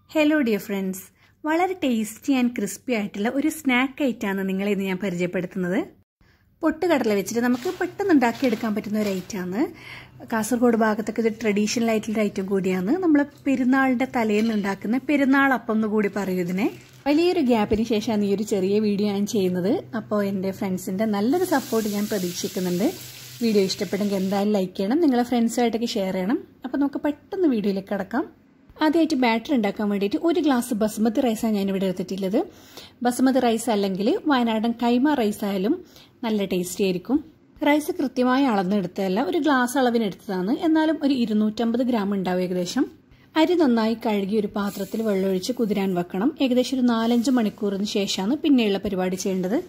hello dear friends വളരെ tasty and crispy ആയിട്ടുള്ള ഒരു സ്നാക്ക് ഐറ്റാണ് നിങ്ങളെ ഇന്ന് ഞാൻ പരിചയപ്പെടുത്തുന്നത് പൊട്ടുകടല വെച്ചിട്ട് നമുക്ക് പെട്ടെന്ന് ഉണ്ടാക്കിയെടുക്കാൻ പറ്റുന്ന ഒരു ഐറ്റമാണ് കാസർഗോഡ് ഭാഗത്തൊക്കെ ഇത് ട്രഡീഷണൽ ആയിട്ടുള്ള ഐറ്റം കൂടിയാണ് നമ്മൾ പെരുന്നാളിൻ്റെ തലേന്ന് ഉണ്ടാക്കുന്ന പെരുന്നാൾ അപ്പം എന്ന് കൂടി പറയും ഇതിനെ വലിയൊരു ഗ്യാപ്പിന് ശേഷമാണ് ഈ ഒരു ചെറിയ വീഡിയോ ഞാൻ ചെയ്യുന്നത് അപ്പോൾ എൻ്റെ ഫ്രണ്ട്സിൻ്റെ നല്ലൊരു സപ്പോർട്ട് ഞാൻ പ്രതീക്ഷിക്കുന്നുണ്ട് വീഡിയോ ഇഷ്ടപ്പെട്ടെങ്കിൽ എന്തായാലും ലൈക്ക് ചെയ്യണം നിങ്ങളെ ഫ്രണ്ട്സുമായിട്ടൊക്കെ ഷെയർ ചെയ്യണം അപ്പോൾ നമുക്ക് പെട്ടെന്ന് വീഡിയോയിലേക്ക് കിടക്കാം ആദ്യമായിട്ട് ബാറ്റർ ഉണ്ടാക്കാൻ വേണ്ടിയിട്ട് ഒരു ഗ്ലാസ് ബസ്മതി റൈസാണ് ഞാനിവിടെ എടുത്തിട്ടുള്ളത് ബസ്മതി റൈസ് അല്ലെങ്കിൽ വയനാടൻ കൈമ റൈസ് ആയാലും നല്ല ടേസ്റ്റി ആയിരിക്കും റൈസ് കൃത്യമായി അളന്നെടുത്തതല്ല ഒരു ഗ്ലാസ് അളവിന് എടുത്തതാണ് എന്നാലും ഒരു ഇരുന്നൂറ്റമ്പത് ഗ്രാം ഉണ്ടാവും ഏകദേശം അരി നന്നായി കഴുകി ഒരു പാത്രത്തിൽ വെള്ളമൊഴിച്ച് കുതിരാൻ വെക്കണം ഏകദേശം ഒരു നാലഞ്ച് മണിക്കൂറിന് ശേഷമാണ് പിന്നെയുള്ള പരിപാടി ചെയ്യേണ്ടത്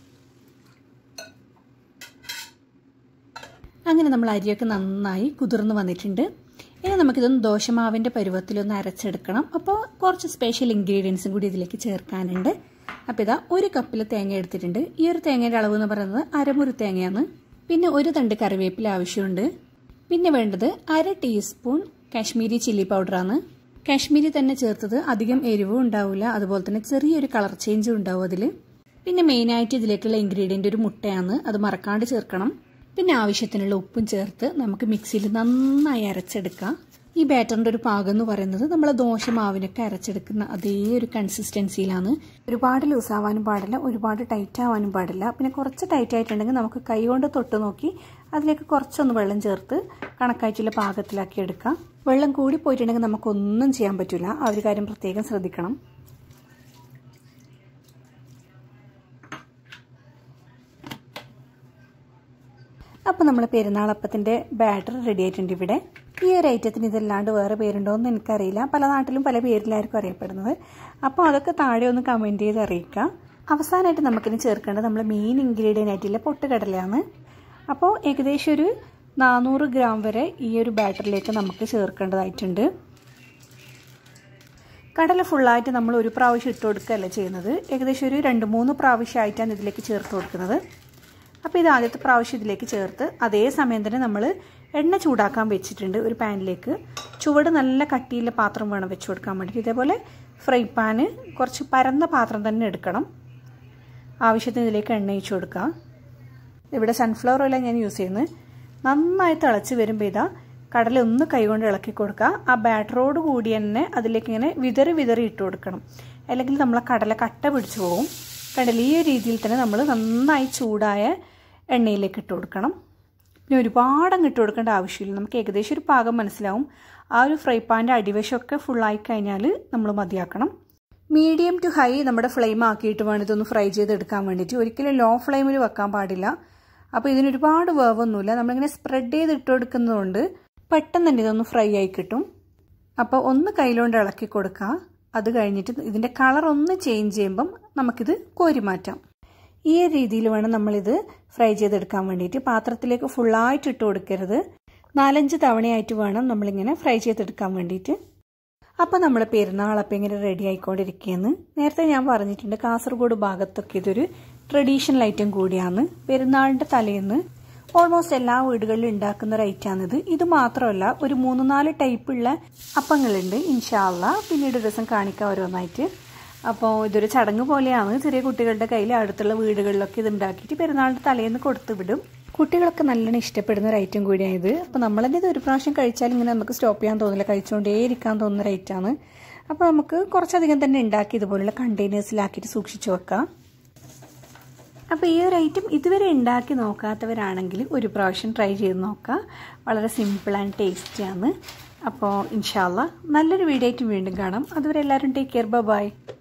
അങ്ങനെ നമ്മൾ അരിയൊക്കെ നന്നായി കുതിർന്ന് വന്നിട്ടുണ്ട് ഇനി നമുക്കിതൊന്ന് ദോശമാവിൻ്റെ പരുവത്തിലൊന്ന് അരച്ചെടുക്കണം അപ്പോൾ കുറച്ച് സ്പെഷ്യൽ ഇൻഗ്രീഡിയൻസും കൂടി ഇതിലേക്ക് ചേർക്കാനുണ്ട് അപ്പോൾ ഇതാ ഒരു കപ്പിൽ തേങ്ങ എടുത്തിട്ടുണ്ട് ഈ ഒരു തേങ്ങയുടെ അളവ് എന്ന് പറയുന്നത് അരമുറി തേങ്ങയാണ് പിന്നെ ഒരു തണ്ട് കറിവേപ്പില ആവശ്യമുണ്ട് പിന്നെ വേണ്ടത് അര ടീസ്പൂൺ കാശ്മീരി ചില്ലി പൗഡറാണ് കാശ്മീരി തന്നെ ചേർത്തത് അധികം എരിവും ഉണ്ടാവില്ല അതുപോലെ തന്നെ ചെറിയൊരു കളർ ചേഞ്ചും ഉണ്ടാവും അതിൽ പിന്നെ മെയിനായിട്ട് ഇതിലേക്കുള്ള ഇൻഗ്രീഡിയൻ്റ് ഒരു മുട്ടയാണ് അത് മറക്കാണ്ട് ചേർക്കണം പിന്നെ ആവശ്യത്തിനുള്ള ഉപ്പും ചേർത്ത് നമുക്ക് മിക്സിയിൽ നന്നായി അരച്ചെടുക്കാം ഈ ബാറ്ററിൻ്റെ ഒരു പാകം എന്ന് പറയുന്നത് നമ്മൾ ദോശമാവിനൊക്കെ അരച്ചെടുക്കുന്ന അതേ ഒരു കൺസിസ്റ്റൻസിയിലാണ് ഒരുപാട് ലൂസ് ആവാനും പാടില്ല ഒരുപാട് ടൈറ്റ് ആവാനും പാടില്ല പിന്നെ കുറച്ച് ടൈറ്റ് ആയിട്ടുണ്ടെങ്കിൽ നമുക്ക് കൈ കൊണ്ട് തൊട്ട് നോക്കി അതിലേക്ക് കുറച്ചൊന്ന് വെള്ളം ചേർത്ത് കണക്കായിട്ടുള്ള പാകത്തിലാക്കി എടുക്കാം വെള്ളം കൂടി പോയിട്ടുണ്ടെങ്കിൽ നമുക്കൊന്നും ചെയ്യാൻ പറ്റില്ല ആ ഒരു കാര്യം പ്രത്യേകം ശ്രദ്ധിക്കണം അപ്പോൾ നമ്മൾ പെരുന്നാളപ്പത്തിൻ്റെ ബാറ്റർ റെഡി ആയിട്ടുണ്ട് ഇവിടെ ഈ ഒരു ഐറ്റത്തിന് ഇതല്ലാണ്ട് വേറെ പേരുണ്ടോ എന്ന് എനിക്കറിയില്ല പല നാട്ടിലും പല പേരിലായിരിക്കും അറിയപ്പെടുന്നത് അപ്പോൾ അതൊക്കെ താഴെ ഒന്ന് കമൻറ്റ് ചെയ്ത് അറിയിക്കുക അവസാനമായിട്ട് നമുക്കിനി ചേർക്കേണ്ടത് നമ്മൾ മെയിൻ ഇൻഗ്രീഡിയൻ്റ് ആയിട്ടുള്ള പൊട്ടുകടലയാണ് അപ്പോൾ ഏകദേശം ഒരു നാനൂറ് ഗ്രാം വരെ ഈ ഒരു ബാറ്ററിലേക്ക് നമുക്ക് ചേർക്കേണ്ടതായിട്ടുണ്ട് കടല ഫുള്ളായിട്ട് നമ്മൾ ഒരു പ്രാവശ്യം ഇട്ട് കൊടുക്കുകയല്ല ചെയ്യുന്നത് ഏകദേശം ഒരു രണ്ട് മൂന്ന് പ്രാവശ്യമായിട്ടാണ് ഇതിലേക്ക് ചേർത്ത് കൊടുക്കുന്നത് അപ്പോൾ ഇത് ആദ്യത്തെ പ്രാവശ്യം ഇതിലേക്ക് ചേർത്ത് അതേ സമയം തന്നെ നമ്മൾ എണ്ണ ചൂടാക്കാൻ വെച്ചിട്ടുണ്ട് ഒരു പാനിലേക്ക് ചുവട് നല്ല കട്ടിയുള്ള പാത്രം വേണം വെച്ച് കൊടുക്കാൻ വേണ്ടിയിട്ട് ഇതേപോലെ ഫ്രൈ പാന് കുറച്ച് പരന്ന പാത്രം തന്നെ എടുക്കണം ആവശ്യത്തിന് ഇതിലേക്ക് എണ്ണ ഒഴിച്ച് കൊടുക്കുക ഇവിടെ സൺഫ്ലവർ ഓയിലാണ് ഞാൻ യൂസ് ചെയ്യുന്നത് നന്നായി തിളച്ച് വരുമ്പോൾ ഇതാ കടല ഒന്ന് കൈകൊണ്ട് ഇളക്കി കൊടുക്കുക ആ ബാറ്ററോട് കൂടി തന്നെ അതിലേക്ക് ഇങ്ങനെ വിതറി വിതറി ഇട്ട് കൊടുക്കണം അല്ലെങ്കിൽ നമ്മളെ കടല കട്ട പിടിച്ചു പോകും കടല ഈ രീതിയിൽ തന്നെ നമ്മൾ നന്നായി ചൂടായ എണ്ണയിലേക്ക് ഇട്ട് കൊടുക്കണം പിന്നെ ഒരുപാടങ്ങ് ഇട്ട് കൊടുക്കേണ്ട ആവശ്യമില്ല നമുക്ക് ഏകദേശം ഒരു പാകം മനസ്സിലാവും ആ ഒരു ഫ്രൈ പാൻ്റെ അടിവശമൊക്കെ ഫുള്ളായി കഴിഞ്ഞാൽ നമ്മൾ മതിയാക്കണം മീഡിയം ടു ഹൈ നമ്മുടെ ഫ്ലെയിം ആക്കിയിട്ട് വേണം ഇതൊന്ന് ഫ്രൈ ചെയ്തെടുക്കാൻ വേണ്ടിയിട്ട് ഒരിക്കലും ലോ ഫ്ലെയിമിൽ വെക്കാൻ പാടില്ല അപ്പോൾ ഇതിന് ഒരുപാട് വേവൊന്നുമില്ല നമ്മളിങ്ങനെ സ്പ്രെഡ് ചെയ്ത് ഇട്ട് കൊടുക്കുന്നതുകൊണ്ട് പെട്ടെന്ന് തന്നെ ഇതൊന്ന് ഫ്രൈ ആയി കിട്ടും അപ്പോൾ ഒന്ന് കയ്യിലോണ്ട് ഇളക്കി കൊടുക്കുക അത് കഴിഞ്ഞിട്ട് ഇതിൻ്റെ കളർ ഒന്ന് ചേഞ്ച് ചെയ്യുമ്പം നമുക്കിത് കോരി മാറ്റാം ഈ രീതിയിൽ വേണം നമ്മളിത് ഫ്രൈ ചെയ്തെടുക്കാൻ വേണ്ടിയിട്ട് പാത്രത്തിലേക്ക് ഫുള്ളായിട്ട് ഇട്ട് കൊടുക്കരുത് നാലഞ്ച് തവണയായിട്ട് വേണം നമ്മളിങ്ങനെ ഫ്രൈ ചെയ്തെടുക്കാൻ വേണ്ടിയിട്ട് അപ്പോൾ നമ്മുടെ പെരുന്നാളപ്പം ഇങ്ങനെ റെഡി ആയിക്കൊണ്ടിരിക്കുകയെന്ന് നേരത്തെ ഞാൻ പറഞ്ഞിട്ടുണ്ട് കാസർഗോഡ് ഭാഗത്തൊക്കെ ഇതൊരു ട്രഡീഷണൽ ഐറ്റം കൂടിയാണ് പെരുന്നാളിൻ്റെ തലേന്ന് ഓൾമോസ്റ്റ് എല്ലാ വീടുകളിലും ഉണ്ടാക്കുന്ന ഒരു ഐറ്റാണിത് ഇത് മാത്രമല്ല ഒരു മൂന്ന് നാല് ടൈപ്പുള്ള അപ്പങ്ങളുണ്ട് ഇൻഷാല്ല പിന്നീട് ഒരു ദിവസം കാണിക്കാം ഓരോന്നായിട്ട് അപ്പോൾ ഇതൊരു ചടങ്ങ് പോലെയാണ് ചെറിയ കുട്ടികളുടെ കയ്യിൽ അടുത്തുള്ള വീടുകളിലൊക്കെ ഇത് ഉണ്ടാക്കിയിട്ട് പെരുന്നാളിൻ്റെ തലേന്ന് കൊടുത്തു വിടും കുട്ടികളൊക്കെ നല്ലോണം ഇഷ്ടപ്പെടുന്ന ഒരു ഐറ്റം കൂടിയാണ് ഇത് അപ്പോൾ നമ്മൾ തന്നെ ഇത് ഒരു പ്രാവശ്യം കഴിച്ചാൽ ഇങ്ങനെ നമുക്ക് സ്റ്റോപ്പ് ചെയ്യാൻ തോന്നില്ല കഴിച്ചുകൊണ്ടേ ഇരിക്കാൻ തോന്നുന്ന ഒരു ഐറ്റമാണ് അപ്പോൾ നമുക്ക് കുറച്ചധികം തന്നെ ഉണ്ടാക്കി ഇതുപോലുള്ള കണ്ടെയ്നേഴ്സിലാക്കിയിട്ട് സൂക്ഷിച്ചു വെക്കാം അപ്പോൾ ഈ ഒരു ഐറ്റം ഇതുവരെ ഉണ്ടാക്കി നോക്കാത്തവരാണെങ്കിൽ ഒരു പ്രാവശ്യം ട്രൈ ചെയ്ത് നോക്കുക വളരെ സിമ്പിൾ ആൻഡ് ടേസ്റ്റിയാണ് അപ്പോൾ ഇൻഷാല്ല നല്ലൊരു വീഡിയോ ആയിട്ട് വീണ്ടും കാണാം അതുവരെ എല്ലാവരും ടേക്ക് കെയർ ബൈ